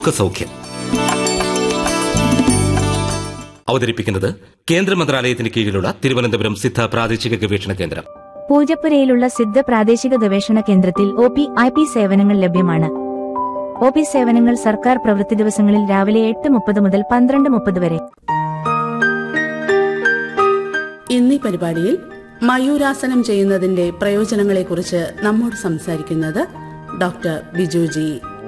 സൗഖ്യം അവതരിപ്പിക്കുന്നത് കേന്ദ്ര മന്ത്രാലയത്തിന് കീഴിലുള്ള തിരുവനന്തപുരം സിദ്ധ പ്രാദേശിക ഗവേഷണ കേന്ദ്രം പൂജപ്പുരയിലുള്ള സിദ്ധ പ്രാദേശിക ഗവേഷണ കേന്ദ്രത്തിൽ ഒ പി ഐ പി സേവനങ്ങൾ ലഭ്യമാണ് ഒ പി സേവനങ്ങൾ സർക്കാർ പ്രവൃത്തി ദിവസങ്ങളിൽ രാവിലെ എട്ട് മുപ്പത് മുതൽ പന്ത്രണ്ട് മുപ്പത് വരെ ഇന്നീ പരിപാടിയിൽ മയൂരാസനം ചെയ്യുന്നതിന്റെ പ്രയോജനങ്ങളെക്കുറിച്ച് നമ്മോട് സംസാരിക്കുന്നത് ഡോക്ടർ ബിജുജി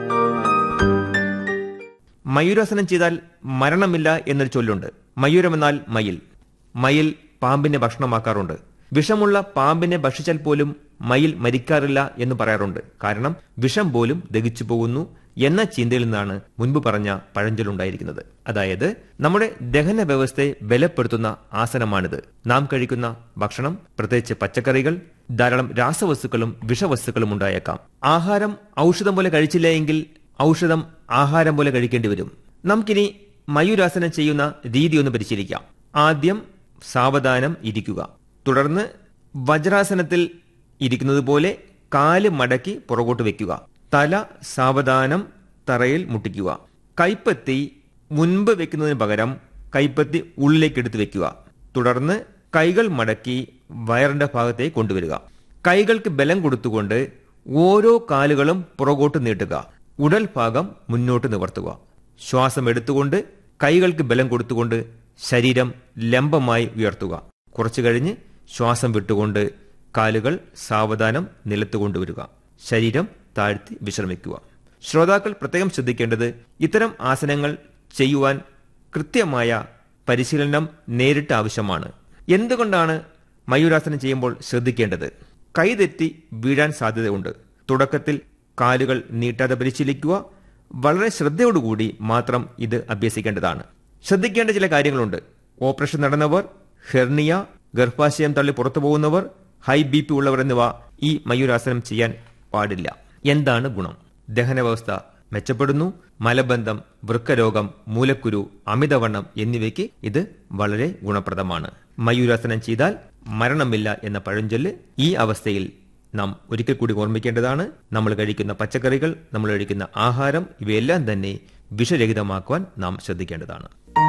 മയൂരാസനം ചെയ്താൽ മരണമില്ല എന്നൊരു ചൊല്ലുണ്ട് മയൂരമെന്നാൽ മയിൽ മയിൽ പാമ്പിനെ ഭക്ഷണമാക്കാറുണ്ട് വിഷമുള്ള പാമ്പിനെ ഭക്ഷിച്ചാൽ പോലും മയിൽ മരിക്കാറില്ല എന്ന് പറയാറുണ്ട് കാരണം വിഷം പോലും ദഹിച്ചു പോകുന്നു എന്ന ചിന്തയിൽ നിന്നാണ് മുൻപ് പറഞ്ഞ പഴഞ്ചൊല്ലുണ്ടായിരിക്കുന്നത് അതായത് നമ്മുടെ ദഹന വ്യവസ്ഥയെ ബലപ്പെടുത്തുന്ന ആസനമാണിത് നാം കഴിക്കുന്ന ഭക്ഷണം പ്രത്യേകിച്ച് പച്ചക്കറികൾ ധാരാളം രാസവസ്തുക്കളും വിഷവസ്തുക്കളും ഉണ്ടായേക്കാം ആഹാരം ഔഷധം പോലെ കഴിച്ചില്ല എങ്കിൽ ഔഷധം ആഹാരം പോലെ കഴിക്കേണ്ടി വരും നമുക്കിനി മയൂരാസനം ചെയ്യുന്ന രീതി ഒന്ന് പരിശീലിക്കാം ആദ്യം സാവധാനം ഇരിക്കുക തുടർന്ന് വജ്രാസനത്തിൽ ഇരിക്കുന്നത് പോലെ കാല് മടക്കി പുറകോട്ട് വെക്കുക തല സാവധാനം തറയിൽ മുട്ടിക്കുക കൈപ്പത്തി മുൻപ് വെക്കുന്നതിന് പകരം കൈപ്പത്തി ഉള്ളിലേക്ക് എടുത്ത് വെക്കുക തുടർന്ന് കൈകൾ മടക്കി വയറിന്റെ ഭാഗത്തേക്ക് കൊണ്ടുവരിക കൈകൾക്ക് ബലം കൊടുത്തുകൊണ്ട് ഓരോ കാലുകളും പുറകോട്ട് നീട്ടുക ഉടൽ ഭാഗം മുന്നോട്ട് നിവർത്തുക ശ്വാസം എടുത്തുകൊണ്ട് കൈകൾക്ക് ബലം കൊടുത്തുകൊണ്ട് ശരീരം ലംബമായി ഉയർത്തുക കുറച്ചു കഴിഞ്ഞ് ശ്വാസം വിട്ടുകൊണ്ട് കാലുകൾ സാവധാനം നിലത്ത് കൊണ്ടുവരിക ശരീരം താഴ്ത്തി വിശ്രമിക്കുക ശ്രോതാക്കൾ പ്രത്യേകം ശ്രദ്ധിക്കേണ്ടത് ഇത്തരം ആസനങ്ങൾ ചെയ്യുവാൻ കൃത്യമായ പരിശീലനം നേരിട്ട് ആവശ്യമാണ് എന്തുകൊണ്ടാണ് മയൂരാസനം ചെയ്യുമ്പോൾ ശ്രദ്ധിക്കേണ്ടത് കൈതെറ്റി വീഴാൻ സാധ്യതയുണ്ട് തുടക്കത്തിൽ കാലുകൾ നീട്ടാതെ പരിശീലിക്കുക വളരെ ശ്രദ്ധയോടുകൂടി മാത്രം ഇത് അഭ്യസിക്കേണ്ടതാണ് ശ്രദ്ധിക്കേണ്ട ചില കാര്യങ്ങളുണ്ട് ഓപ്പറേഷൻ നടന്നവർ ഹെർണിയ ഗർഭാശയം തള്ളി പുറത്തു പോകുന്നവർ ഹൈ ബി പി ഉള്ളവർ എന്നിവ ഈ മയൂരാസനം ചെയ്യാൻ പാടില്ല എന്താണ് ഗുണം ദഹനവ്യവസ്ഥ മെച്ചപ്പെടുന്നു മലബന്ധം വൃക്കരോഗം മൂലക്കുരു അമിതവണ്ണം എന്നിവയ്ക്ക് ഇത് വളരെ ഗുണപ്രദമാണ് മയൂരാസനം ചെയ്താൽ മരണമില്ല എന്ന പഴഞ്ചൊല്ല് ഈ അവസ്ഥയിൽ നാം ഒരിക്കൽ കൂടി ഓർമ്മിക്കേണ്ടതാണ് നമ്മൾ കഴിക്കുന്ന പച്ചക്കറികൾ നമ്മൾ കഴിക്കുന്ന ആഹാരം ഇവയെല്ലാം തന്നെ വിഷരഹിതമാക്കുവാൻ നാം ശ്രദ്ധിക്കേണ്ടതാണ്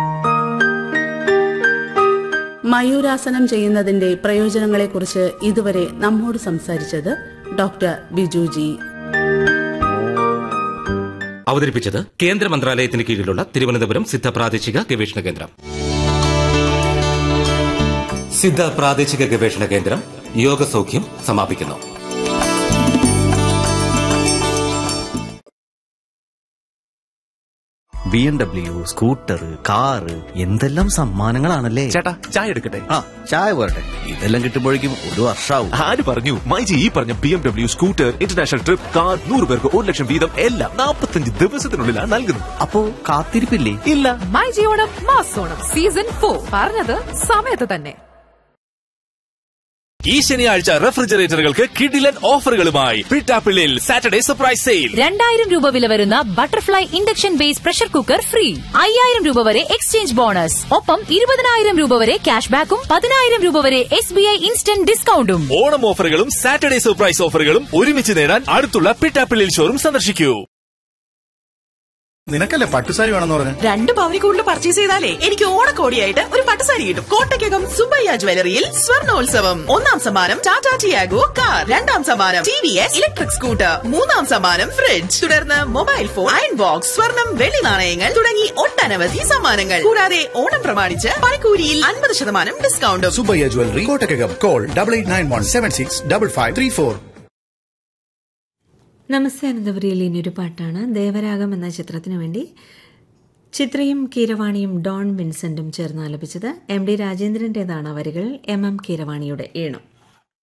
മയൂരാസനം ചെയ്യുന്നതിന്റെ പ്രയോജനങ്ങളെക്കുറിച്ച് ഇതുവരെ നമ്മോട് സംസാരിച്ചത് ഡോക്ടർ ബിജുജി അവതരിപ്പിച്ചത് കേന്ദ്ര മന്ത്രാലയത്തിന് കീഴിലുള്ള തിരുവനന്തപുരം സിദ്ധ പ്രാദേശിക ഗവേഷണ കേന്ദ്രം സിദ്ധ പ്രാദേശിക ഗവേഷണ കേന്ദ്രം യോഗസൗഖ്യം സമാപിക്കുന്നു B M W scooter car എന്തെല്ലാം സമ്മാനങ്ങളാണല്ലേ ചേട്ടാ ചായ എടുക്കട്ടെ ആ ചായ പോരട്ടെ ഇതെല്ലാം കിട്ടുമ്പോഴേക്കും ഒരു വർഷാവും ആര് പറഞ്ഞു മൈജി ഈ പറഞ്ഞ B M W scooter international trip car നൂറ് പേർക്ക് ഒരു ലക്ഷം വീതം എല്ലാം നാൽപ്പത്തഞ്ച് ദിവസത്തിനുള്ളിലാണ് നൽകുന്നത് അപ്പോ കാത്തിരിപ്പില്ലേ ഇല്ല മൈ ജിയോണം മാസോണം സീസൺ ഫോർ പറഞ്ഞത് സമയത്ത് തന്നെ ഈ ശനിയാഴ്ച റെഫ്രിജറേറ്ററുകൾക്ക് കിഡിലൻ ഓഫറുകളുമായി പിട്ടാപ്പിള്ളിൽ സാറ്റർഡേ സർപ്രൈസ് സെയിൽ രണ്ടായിരം രൂപ വില വരുന്ന butterfly induction base pressure cooker free അയ്യായിരം രൂപ വരെ എക്സ്ചേഞ്ച് ബോണസ് ഒപ്പം ഇരുപതിനായിരം രൂപ വരെ ക്യാഷ് ബാക്കും പതിനായിരം രൂപ വരെ എസ് ബി ഐ ഇൻസ്റ്റന്റ് ഡിസ്കൗണ്ടും ഓണം ഓഫറുകളും സാറ്റർഡേ സർപ്രൈസ് ഓഫറുകളും ഒരുമിച്ച് നേടാൻ അടുത്തുള്ള പിട്ടാപ്പിള്ളിൽ ഷോറും സന്ദർശിക്കൂ നിനക്കല്ലേ പട്ടുസാരി വേണമെന്ന് പറഞ്ഞു രണ്ട് പവനി കൂടുതൽ പർച്ചേസ് ചെയ്താലേ എനിക്ക് ഓണക്കോടിയായിട്ട് ഒരു പട്ടുസാരി കിട്ടും കോട്ടയ്ക്കകം സുബയ്യ ജ്വല്ലറിയിൽ സ്വർണോത്സവം ഒന്നാം സമ്മാനം ടാറ്റ ടിയാഗോ കാർ രണ്ടാം സമ്മാനം T V S electric scooter മൂന്നാം സമ്മാനം ഫ്രിഡ്ജ് തുടർന്ന് മൊബൈൽ ഫോൺ അയൺ ബോക്സ് സ്വർണം വെള്ളി നാണയങ്ങൾ തുടങ്ങി ഒട്ടനവധി സമ്മാനങ്ങൾ കൂടാതെ ഓണം പ്രമാണിച്ച് പണിക്കൂലിയിൽ അൻപത് ശതമാനം ഡിസ്കൗണ്ടും സുബയ്യ ജ്വല്ലറി കോട്ടക്കകം call double eight nine one seven six double five three four നമസ്തേ അനന്തപുരിയിൽ ഇനിയൊരു പാട്ടാണ് ദേവരാഗം എന്ന ചിത്രത്തിനു വേണ്ടി ചിത്രയും കീരവാണിയും ഡോൺ വിൻസെന്റും ചേർന്ന് ആലപിച്ചത് എം ഡി രാജേന്ദ്രൻ്റെതാണ് വരികൾ എം എം കീരവാണിയുടെ ഈണം